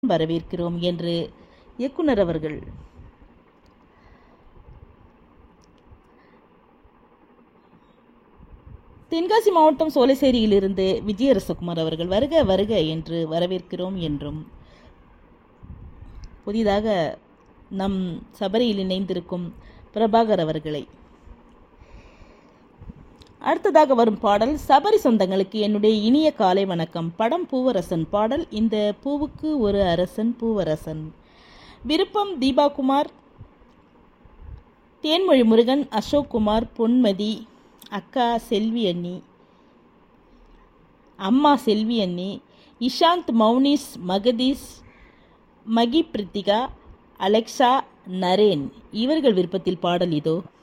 வரவேற்கிறோம் என்று இயக்குனர் அவர்கள் தென்காசி மாவட்டம் சோலைசேரியிலிருந்து விஜயரசகுமார் அவர்கள் வருக வருக என்று வரவேற்கிறோம் என்றும் புதிதாக நம் சபரியில் இணைந்திருக்கும் பிரபாகர் அவர்களை அடுத்ததாக வரும் பாடல் சபரி சொந்தங்களுக்கு என்னுடைய இனிய காலை வணக்கம் படம் பூவரசன் பாடல் இந்த பூவுக்கு ஒரு அரசன் பூவரசன் விருப்பம் தீபாகுமார் தேன்மொழி முருகன் அசோக் குமார் பொன்மதி அக்கா செல்வி அண்ணி அம்மா செல்வி அண்ணி இஷாந்த் மௌனிஸ் மகதீஷ் மகி பிரித்திகா அலெக்சா நரேன் இவர்கள் விருப்பத்தில் பாடல் இதோ